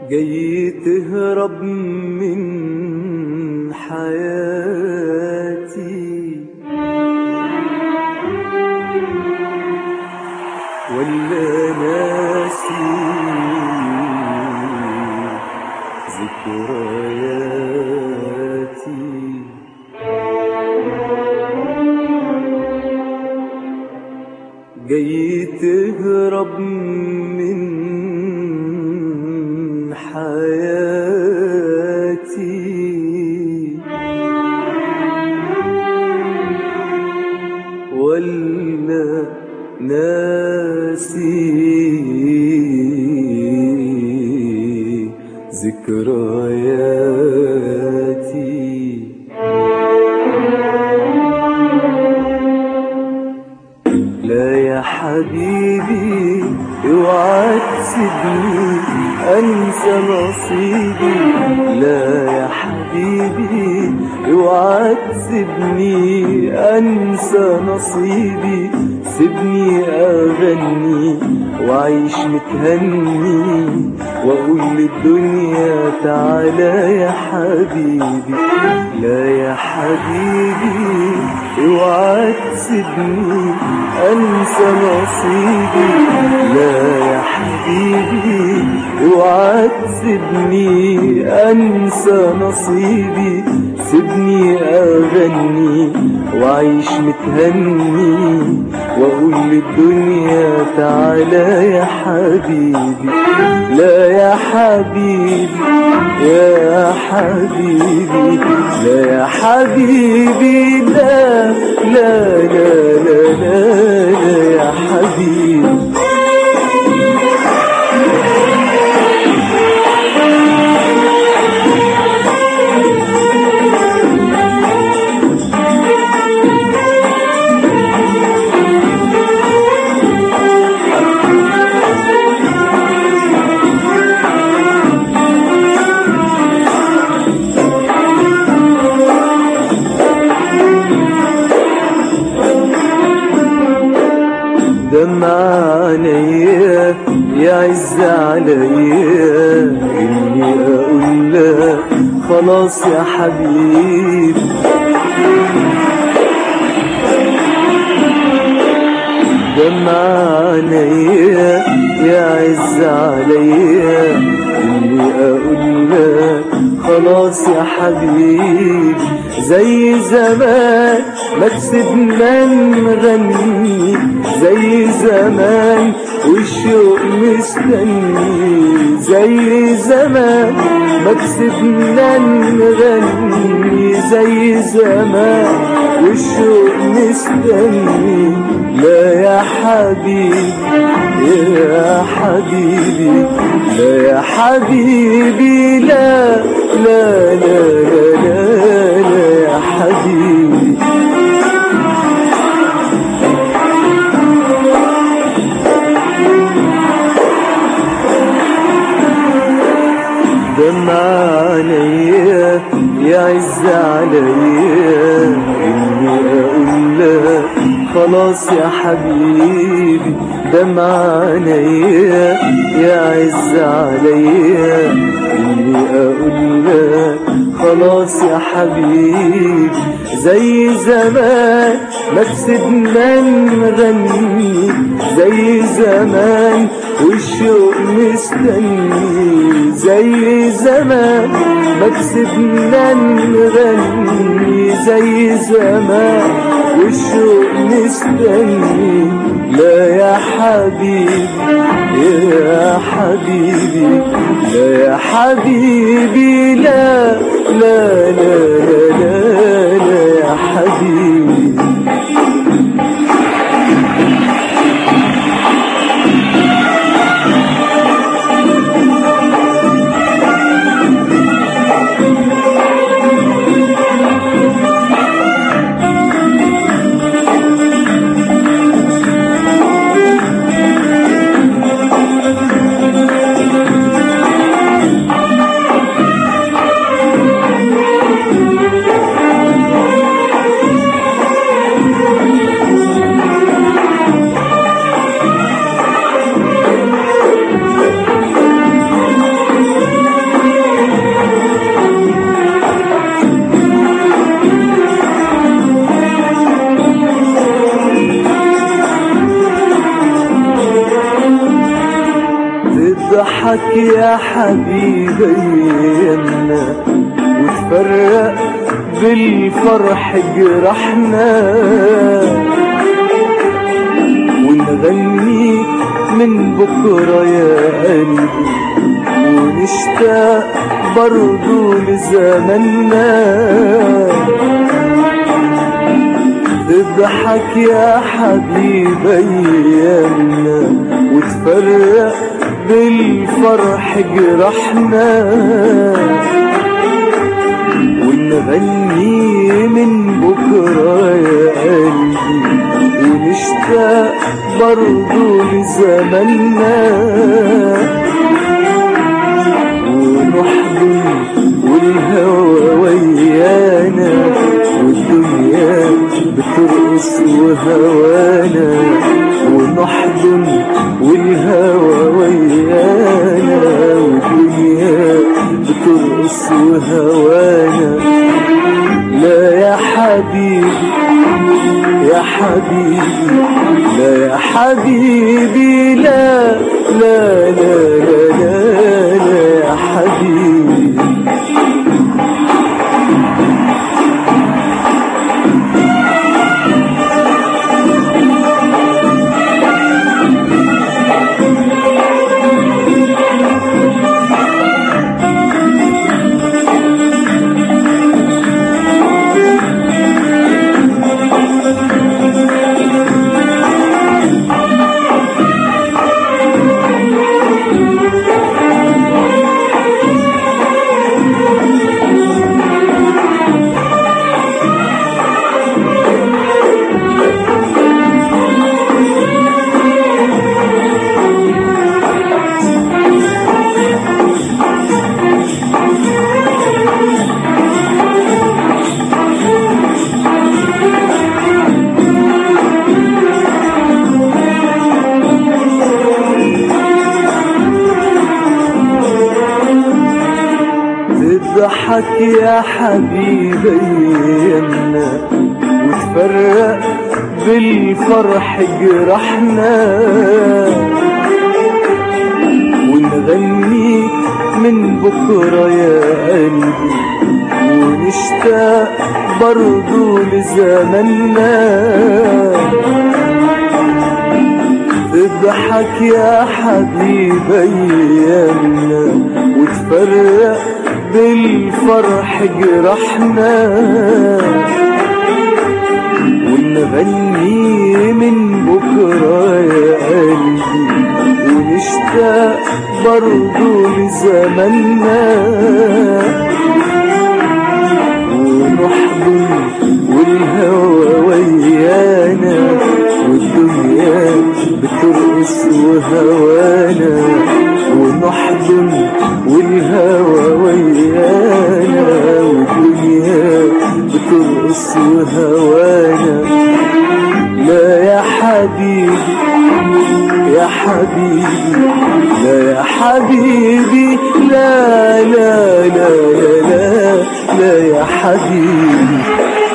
جاي تهرب من حياتي ولا ناسي ذكرياتي جاي تهرب من حياتي ولا ناسي ذكرياتي لا يا حبيبي اوعى تسيبني انسى نصيبي لا يا حبيبي اوعى تسيبني انسى نصيبي سيبني اغني واعيش متهني واقول للدنيا تعالى يا حبيبي لا يا حبيبي اوعى تسيبني انسى نصيبي لا يا حبيبي اوعى تسيبني انسى نصيبي سيبني اغني واعيش متهني واقول للدنيا تعالى يا حبيبي لا يا حبيبي يا حبيبي لا يا حبيبي لا لا لا لا لا, لا يا حبيبي دمع عينيا يعز عليا اني اقول لك خلاص يا حبيبي دمع عينيا يعز عليا اني اقول لك خلاص يا حبيبي زي زمان ما كسبنا نغني زي زمان والشوق مستني زي زمان ما كسبنا نغني زي زمان والشوق مستني لا يا حبيبي يا حبيبي لا يا حبيبي لا لا لا لا لا, لا يا حبيبي دمع عينيا يعز عليا اني اقول لك خلاص يا حبيبي دمع عينيا يعز عليا اني اقول لك خلاص يا حبيبي زي زمان ما كسبنا نغني زي زمان والشوق مستني زي زمان ما كسبنا نغني زي زمان والشوق مستني لا يا حبيبي يا حبيبي لا يا حبيبي لا لا لا لا لا, لا يا حبيبي يا حبيبي ايامنا وتفرق بالفرح جرحنا ونغني من بكرة يا قلبي ونشتاق برضو لزمنا تضحك يا حبيبي ايامنا وتفرق بالفرح جرحنا ونغني من بكرة يا قلبي ونشتاق برضو لزمنا ونحضن والهوى ويانا والدنيا بترقص وهوانا ونحضن والهوى ويانا والدنيا بترقص وهوانا لا يا حبيبي يا حبيبي لا يا حبيبي لا لا لا لا لا, لا يا حبيبي تضحك يا حبيبي ايامنا وتفرق بالفرح جرحنا ونغني من بكرة يا قلبي ونشتاق برضو لزمنا تضحك يا حبيبي ايامنا وتفرق بالفرح جرحنا ونغني من بكرة يا قلبي ونشتاق برضو لزمنا ونحضن والهوى ويانا والدنيا بترقص وهوانا ونحضن والهوى ويانا والدنيا بترقص وهوانا لا يا حبيبي يا حبيبي لا يا حبيبي لا لا لا لا لا, لا يا حبيبي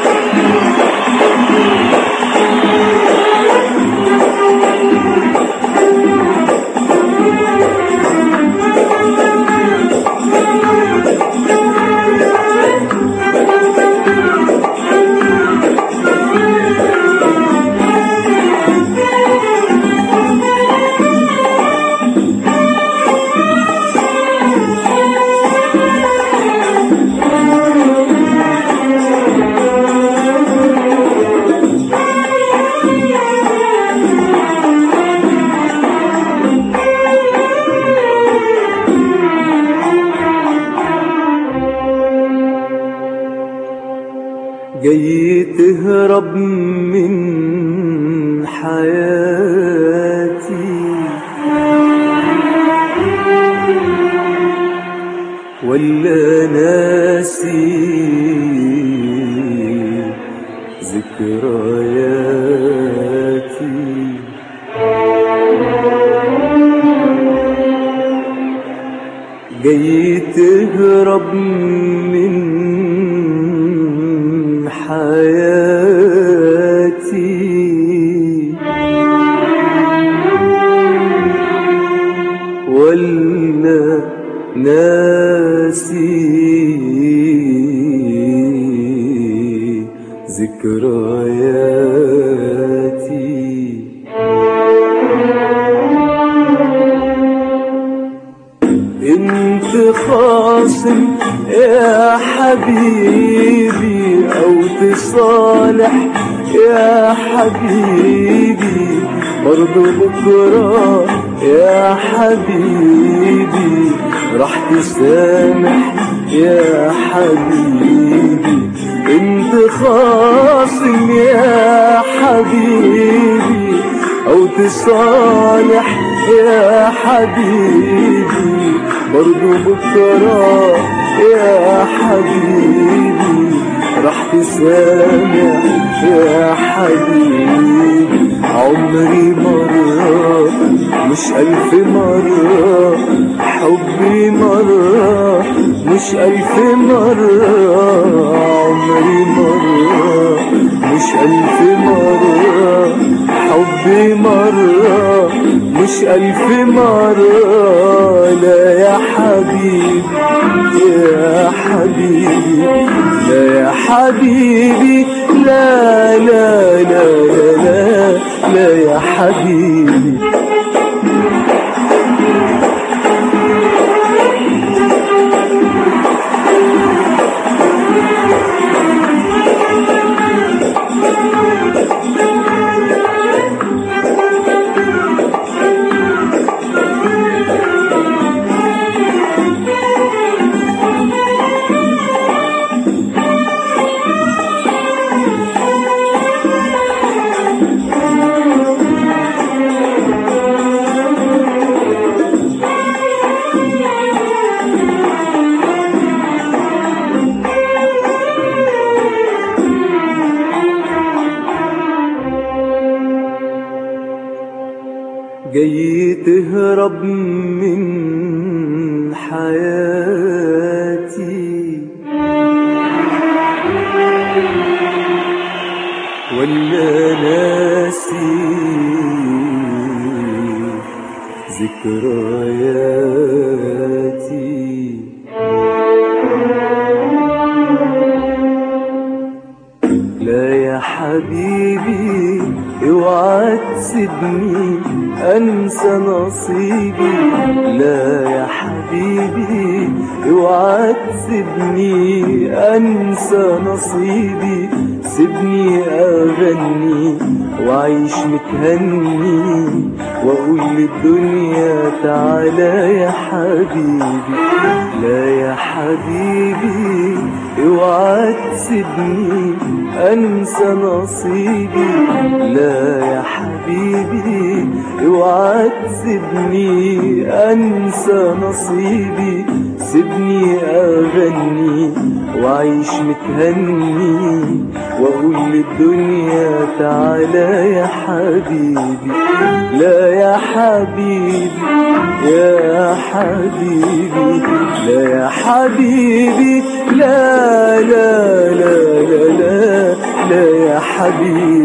جاي تهرب من حياتي ولا ناسي ذكرياتي جاي تهرب من حياتي ولا ناسي ذكرياتي انت خاصم يا حبيبي او تصالح يا حبيبي برضو بكرة يا حبيبي راح تسامح يا حبيبي انت خاصم يا حبيبي او تصالح يا حبيبي برضو بكرة يا حبيبي راح تسامح يا حبيبي عمري مرة مش ألف مرة حبي مرة مش ألف مرة عمري مرة مش ألف مرة حبي مرة مش ألف مرة لا يا حبيبي يا حبيبي لا يا حبيبي لا لا لا لا لا, لا يا حبيبي جاي تهرب من حياتي ولا ناسي ذكرياتي لا يا حبيبي اوعى تسيبني انسى نصيبي لا يا حبيبي اوعى تسيبني انسى نصيبي سيبني اغني واعيش متهني واقول للدنيا تعالى يا حبيبي لا يا حبيبي اوعى تسيبني انسى نصيبي لا يا حبيبي اوعى تسيبني انسى نصيبي سيبني اغني واعيش متهني واقول للدنيا تعالى يا حبيبي لا يا حبيبي يا حبيبي لا يا حبيبي لا لا لا لا لا, لا يا حبيبي